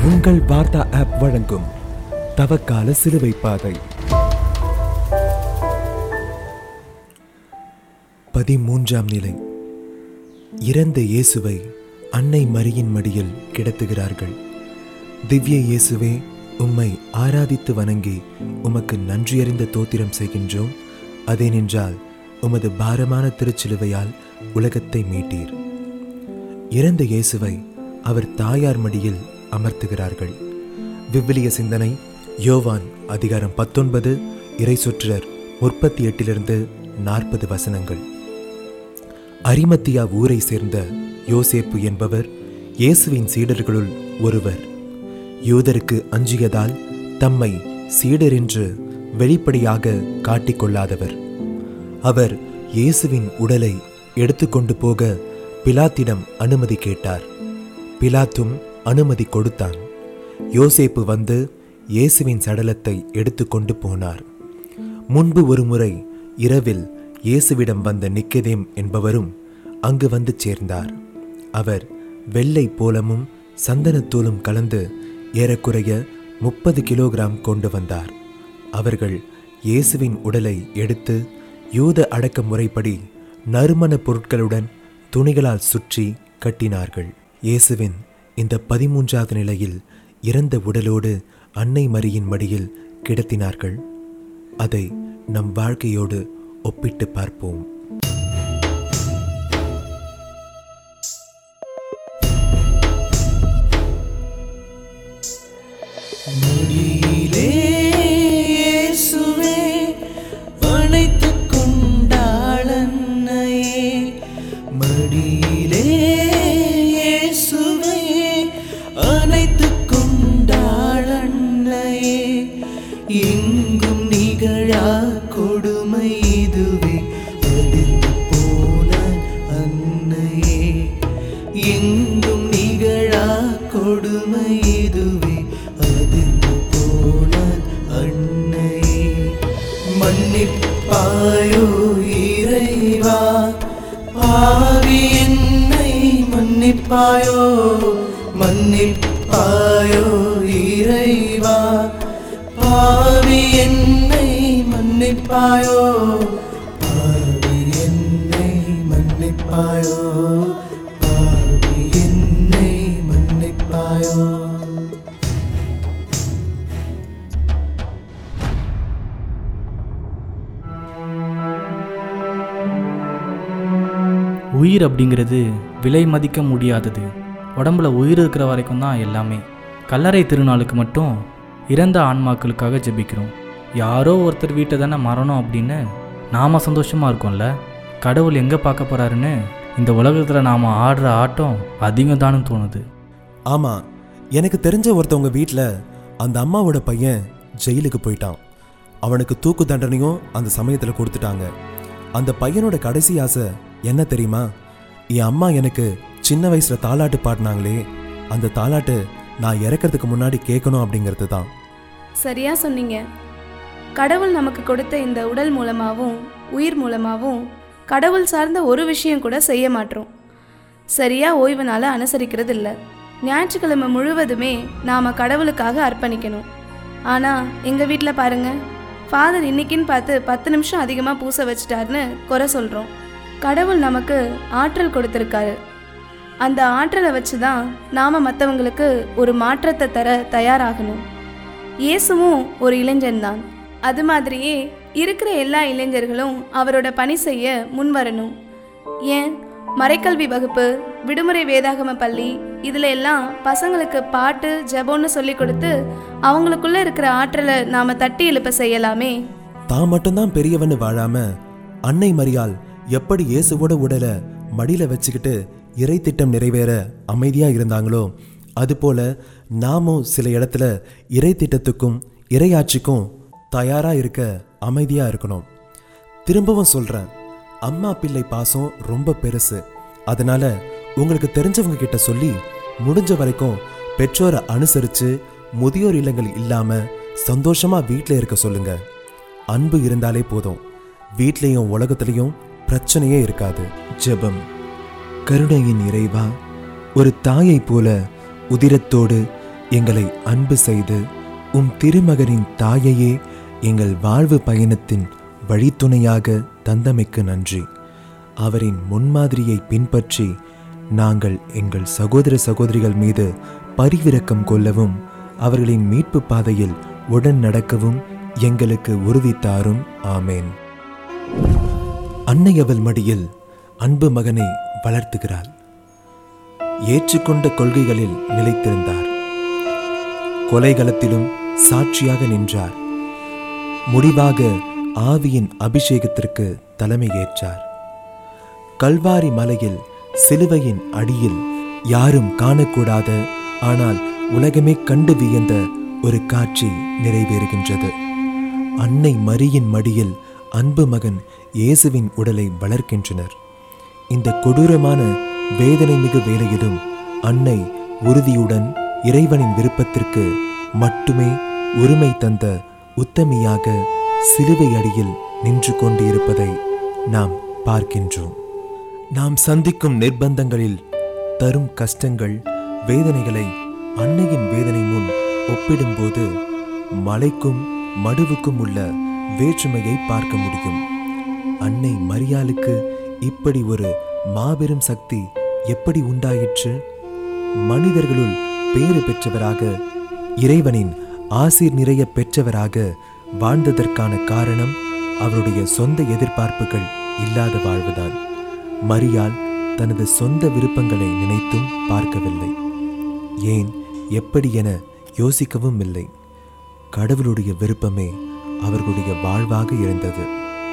உங்கள் வார்த்தா ஆப் வழங்கும் தவக்கால சிலுவை பாதை பதிமூன்றாம் நிலை இறந்த இயேசுவை அன்னை மரியின் மடியில் கிடத்துகிறார்கள் திவ்ய இயேசுவே உம்மை ஆராதித்து வணங்கி உமக்கு நன்றியறிந்த தோத்திரம் செய்கின்றோம் அதேனென்றால் உமது பாரமான திருச்சிலுவையால் உலகத்தை மீட்டீர் இறந்த இயேசுவை அவர் தாயார் மடியில் அமர்த்துகிறார்கள் விவிலிய சிந்தனை யோவான் அதிகாரம் பத்தொன்பது இறை சொற்றர் முப்பத்தி எட்டிலிருந்து நாற்பது வசனங்கள் அரிமத்தியா ஊரை சேர்ந்த யோசேப்பு என்பவர் இயேசுவின் சீடர்களுள் ஒருவர் யூதருக்கு அஞ்சியதால் தம்மை சீடர் என்று வெளிப்படையாக காட்டிக்கொள்ளாதவர் அவர் இயேசுவின் உடலை எடுத்துக்கொண்டு போக பிலாத்திடம் அனுமதி கேட்டார் பிலாத்தும் அனுமதி கொடுத்தான் யோசேப்பு வந்து இயேசுவின் சடலத்தை எடுத்துக்கொண்டு போனார் முன்பு ஒருமுறை இரவில் இயேசுவிடம் வந்த நிக்கதேம் என்பவரும் அங்கு வந்து சேர்ந்தார் அவர் வெள்ளை போலமும் சந்தனத்தூளும் கலந்து ஏறக்குறைய முப்பது கிலோகிராம் கொண்டு வந்தார் அவர்கள் இயேசுவின் உடலை எடுத்து யூத அடக்க முறைப்படி நறுமண பொருட்களுடன் துணிகளால் சுற்றி கட்டினார்கள் இயேசுவின் இந்த பதிமூன்றாவது நிலையில் இறந்த உடலோடு அன்னை மரியின் மடியில் கிடத்தினார்கள் அதை நம் வாழ்க்கையோடு ஒப்பிட்டு பார்ப்போம் மடியிலே இயேசுவே அணைத்துக் கொண்டாள் அன்னையே மடியிலே இயேசுவே அணைத்துக் கொண்டாள் அன்னையே எங்கும் நிகழா கொடுமை இதுவே அழிந்து போன அன்னையே எங்கும் நிகழா கொடுமை இதுவே அதிர்ந்து போன அன்னையே மன்னிப்பாயோ இறைவா பாவி என்னை மன்னிப்பாயோ மன்னிப்பாயோ இறைவா பாவி என்னை மன்னிப்பாயோ பாவி என்னை மன்னிப்பாயோ பாவி என்னை மன்னிப்பாயோ உயிர் அப்படிங்கிறது விலை மதிக்க முடியாதது உடம்புல உயிர் இருக்கிற வரைக்கும் தான் எல்லாமே கல்லறை திருநாளுக்கு மட்டும் இறந்த ஆன்மாக்களுக்காக ஜெபிக்கிறோம் யாரோ ஒருத்தர் வீட்டை தானே மரணம் அப்படின்னு நாம் சந்தோஷமாக இருக்கோம்ல கடவுள் எங்கே பார்க்க போகிறாருன்னு இந்த உலகத்தில் நாம் ஆடுற ஆட்டம் அதிகம் தானு தோணுது ஆமா எனக்கு தெரிஞ்ச ஒருத்தவங்க வீட்டில் அந்த அம்மாவோட பையன் ஜெயிலுக்கு போயிட்டான் அவனுக்கு தூக்கு தண்டனையும் அந்த சமயத்தில் கொடுத்துட்டாங்க அந்த பையனோட கடைசி ஆசை என்ன தெரியுமா என் அம்மா எனக்கு சின்ன வயசுல தாலாட்டு பாடினாங்களே அந்த தாலாட்டு நான் இறக்கறதுக்கு முன்னாடி கேட்கணும் அப்படிங்கிறது தான் சரியா சொன்னீங்க கடவுள் நமக்கு கொடுத்த இந்த உடல் மூலமாகவும் உயிர் மூலமாகவும் கடவுள் சார்ந்த ஒரு விஷயம் கூட செய்ய மாட்டோம் சரியா ஓய்வு நாளை அனுசரிக்கிறது இல்லை ஞாயிற்றுக்கிழமை முழுவதுமே நாம் கடவுளுக்காக அர்ப்பணிக்கணும் ஆனால் எங்கள் வீட்டில் பாருங்க ஃபாதர் இன்னைக்குன்னு பார்த்து பத்து நிமிஷம் அதிகமாக பூச வச்சிட்டாருன்னு குறை சொல்கிறோம் கடவுள் நமக்கு ஆற்றல் கொடுத்துருக்காரு அந்த ஆற்றலை வச்சு தான் நாம் மற்றவங்களுக்கு ஒரு மாற்றத்தை தர தயாராகணும் இயேசுவும் ஒரு இளைஞன்தான் அது மாதிரியே இருக்கிற எல்லா இளைஞர்களும் அவரோட பணி செய்ய முன்வரணும் ஏன் மறைக்கல்வி வகுப்பு விடுமுறை வேதாகம பள்ளி இதில் எல்லாம் பசங்களுக்கு பாட்டு ஜெபம்னு சொல்லி கொடுத்து அவங்களுக்குள்ள இருக்கிற ஆற்றலை நாம தட்டி எழுப்ப செய்யலாமே தான் மட்டும்தான் பெரியவன்னு வாழாம அன்னை மரியாள் எப்படி இயேசுவோட உடலை மடியில வச்சுக்கிட்டு இறை திட்டம் நிறைவேற அமைதியா இருந்தாங்களோ அதுபோல நாமும் சில இடத்துல இறை திட்டத்துக்கும் இறையாட்சிக்கும் தயாரா இருக்க அமைதியா இருக்கணும் திரும்பவும் சொல்றேன் அம்மா பிள்ளை பாசம் ரொம்ப பெருசு அதனால உங்களுக்கு தெரிஞ்சவங்க கிட்ட சொல்லி முடிஞ்ச வரைக்கும் பெற்றோரை அனுசரிச்சு முதியோர் இல்லங்கள் இல்லாம சந்தோஷமா வீட்டில் இருக்க சொல்லுங்க அன்பு இருந்தாலே போதும் வீட்லேயும் உலகத்திலையும் பிரச்சனையே இருக்காது ஜெபம் கருணையின் இறைவா ஒரு தாயைப் போல உதிரத்தோடு எங்களை அன்பு செய்து உம் திருமகனின் தாயையே எங்கள் வாழ்வு பயணத்தின் வழித்துணையாக தந்தமைக்கு நன்றி அவரின் முன்மாதிரியை பின்பற்றி நாங்கள் எங்கள் சகோதர சகோதரிகள் மீது பரிவிரக்கம் கொள்ளவும் அவர்களின் மீட்பு பாதையில் உடன் நடக்கவும் எங்களுக்கு உறுதி தாரும் ஆமேன் அன்னை அவள் மடியில் அன்பு மகனை வளர்த்துகிறாள் ஏற்றுக்கொண்ட கொள்கைகளில் நிலைத்திருந்தார் கொலைகளத்திலும் சாட்சியாக நின்றார் முடிவாக ஆவியின் அபிஷேகத்திற்கு தலைமை ஏற்றார் கல்வாரி மலையில் சிலுவையின் அடியில் யாரும் காணக்கூடாத ஆனால் உலகமே கண்டு வியந்த ஒரு காட்சி நிறைவேறுகின்றது அன்னை மரியின் மடியில் அன்பு மகன் இயேசுவின் உடலை வளர்க்கின்றனர் இந்த கொடூரமான வேதனை மிகு வேளையிலும் அன்னை உறுதியுடன் இறைவனின் விருப்பத்திற்கு மட்டுமே உரிமை தந்த உத்தமியாக சிலுவை அடியில் நின்று கொண்டிருப்பதை நாம் பார்க்கின்றோம் நாம் சந்திக்கும் நிர்பந்தங்களில் தரும் கஷ்டங்கள் வேதனைகளை அன்னையின் வேதனை முன் ஒப்பிடும்போது மலைக்கும் மடுவுக்கும் உள்ள வேற்றுமையை பார்க்க முடியும் அன்னை மரியாளுக்கு இப்படி ஒரு மாபெரும் சக்தி எப்படி உண்டாயிற்று மனிதர்களுள் பேறு பெற்றவராக இறைவனின் ஆசீர் நிறைய பெற்றவராக வாழ்ந்ததற்கான காரணம் அவருடைய சொந்த எதிர்பார்ப்புகள் இல்லாத வாழ்வுதான் மரியாள் தனது சொந்த விருப்பங்களை நினைத்தும் பார்க்கவில்லை ஏன் எப்படி என யோசிக்கவும் இல்லை கடவுளுடைய விருப்பமே அவர்களுடைய வாழ்வாக இருந்தது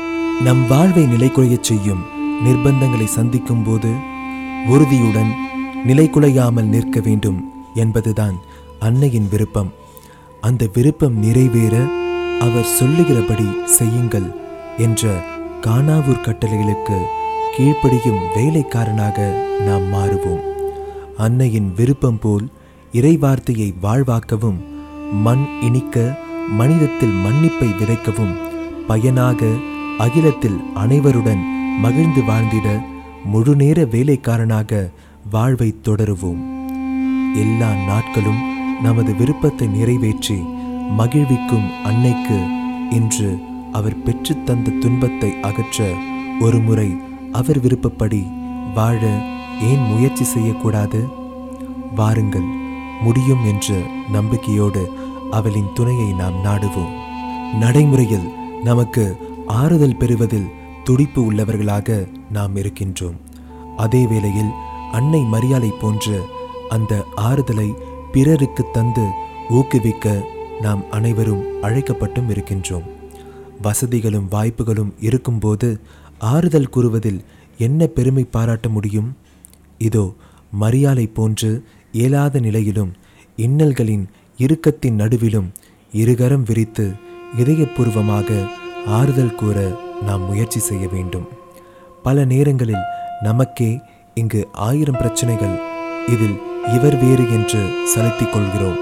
நம் வாழ்வை நிலைக்குலையச் செய்யும் நிர்பந்தங்களை சந்திக்கும் போது உறுதியுடன் நிலைக்குலையாமல் நிற்க வேண்டும் என்பதுதான் அன்னையின் விருப்பம் அந்த விருப்பம் நிறைவேற அவர் சொல்லுகிறபடி செய்யுங்கள் என்ற கானாவூர் கட்டளைகளுக்கு கீழ்ப்படியும் வேலைக்காரனாக நாம் மாறுவோம் அன்னையின் விருப்பம் போல் இறைவார்த்தையை வாழ்வாக்கவும் மண் இனிக்க மனிதத்தில் மன்னிப்பை விதைக்கவும் பயனாக அகிலத்தில் அனைவருடன் மகிழ்ந்து வாழ்ந்திட முழுநேர வேலைக்காரனாக வாழ்வை தொடருவோம் எல்லா நாட்களும் நமது விருப்பத்தை நிறைவேற்றி மகிழ்விக்கும் அன்னைக்கு இன்று அவர் பெற்றுத் தந்த துன்பத்தை அகற்ற ஒருமுறை அவர் விருப்பப்படி வாழ ஏன் முயற்சி செய்யக்கூடாது வாருங்கள் முடியும் என்ற நம்பிக்கையோடு அவளின் துணையை நாம் நாடுவோம் நடைமுறையில் நமக்கு ஆறுதல் பெறுவதில் துடிப்பு உள்ளவர்களாக நாம் இருக்கின்றோம் அதே வேளையில் அன்னை மரியாதை போன்ற அந்த ஆறுதலை பிறருக்கு தந்து ஊக்குவிக்க நாம் அனைவரும் அழைக்கப்பட்டும் இருக்கின்றோம் வசதிகளும் வாய்ப்புகளும் இருக்கும்போது ஆறுதல் கூறுவதில் என்ன பெருமை பாராட்ட முடியும் இதோ மரியாதை போன்று இயலாத நிலையிலும் இன்னல்களின் இறுக்கத்தின் நடுவிலும் இருகரம் விரித்து இதயபூர்வமாக ஆறுதல் கூற நாம் முயற்சி செய்ய வேண்டும் பல நேரங்களில் நமக்கே இங்கு ஆயிரம் பிரச்சனைகள் இதில் இவர் வேறு என்று சலித்திக் கொள்கிறோம்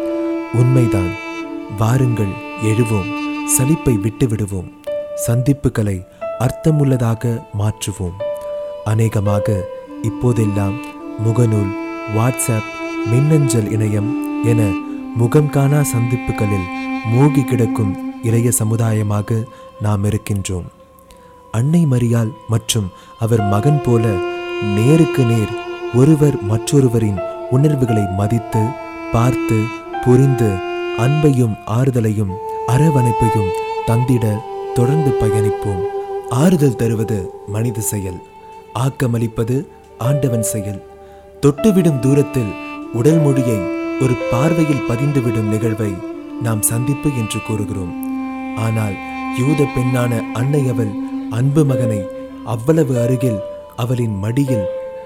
உண்மைதான் வாருங்கள் எழுவோம் சலிப்பை விட்டு விடுவோம் சந்திப்புகளை அர்த்தமுள்ளதாக மாற்றுவோம் அநேகமாக இப்போதெல்லாம் முகநூல் வாட்ஸ்அப் மின்னஞ்சல் இணையம் என முகம் காணா சந்திப்புகளில் மூழ்கி கிடக்கும் இளைய சமுதாயமாக நாம் இருக்கின்றோம் அன்னை மரியாள் மற்றும் அவர் மகன் போல நேருக்கு நேர் ஒருவர் மற்றொருவரின் உணர்வுகளை மதித்து பார்த்து புரிந்து அன்பையும் ஆறுதலையும் அரவணைப்பையும் தந்திட தொடர்ந்து பயணிப்போம் ஆறுதல் தருவது மனித செயல் ஆக்கமளிப்பது ஆண்டவன் செயல் தொட்டுவிடும் தூரத்தில் உடல் மொழியை ஒரு பார்வையில் பதிந்துவிடும் நிகழ்வை நாம் சந்திப்பு என்று கூறுகிறோம் ஆனால் யூத பெண்ணான அன்னை அவள் அன்பு மகனை அவ்வளவு அருகில் அவளின் மடியில்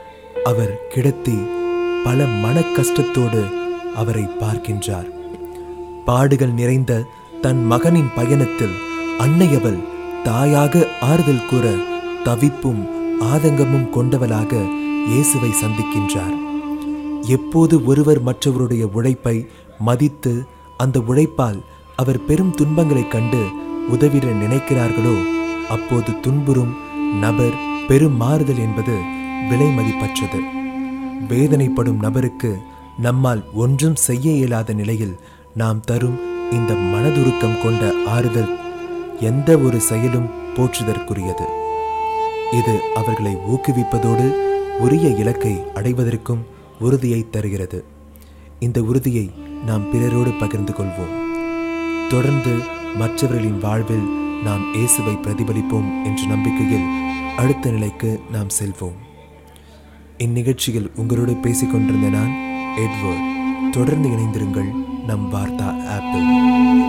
அவர் கிடத்தி பல மனக்கஷ்டத்தோடு அவரை பார்க்கின்றார் பாடுகள் நிறைந்த தன் மகனின் பயணத்தில் அன்னையவள் தாயாக ஆறுதல் கூற தவிப்பும் ஆதங்கமும் கொண்டவளாக இயேசுவை சந்திக்கின்றார் எப்போது ஒருவர் மற்றவருடைய உழைப்பை மதித்து அந்த உழைப்பால் அவர் பெரும் துன்பங்களைக் கண்டு உதவிட நினைக்கிறார்களோ அப்போது துன்புறும் நபர் பெரும் மாறுதல் என்பது விலை மதிப்பற்றது வேதனைப்படும் நபருக்கு நம்மால் ஒன்றும் செய்ய இயலாத நிலையில் நாம் தரும் இந்த மனதுருக்கம் கொண்ட ஆறுதல் எந்த ஒரு செயலும் போற்றுதற்குரியது இது அவர்களை ஊக்குவிப்பதோடு உரிய இலக்கை அடைவதற்கும் உறுதியை தருகிறது இந்த உறுதியை நாம் பிறரோடு பகிர்ந்து கொள்வோம் தொடர்ந்து மற்றவர்களின் வாழ்வில் நாம் இயேசுவை பிரதிபலிப்போம் என்ற நம்பிக்கையில் அடுத்த நிலைக்கு நாம் செல்வோம் இந்நிகழ்ச்சியில் உங்களோடு பேசிக் கொண்டிருந்த நான் எட்வர்ட் தொடர்ந்து இணைந்திருங்கள் நம் வார்த்தா ஆப்பிள்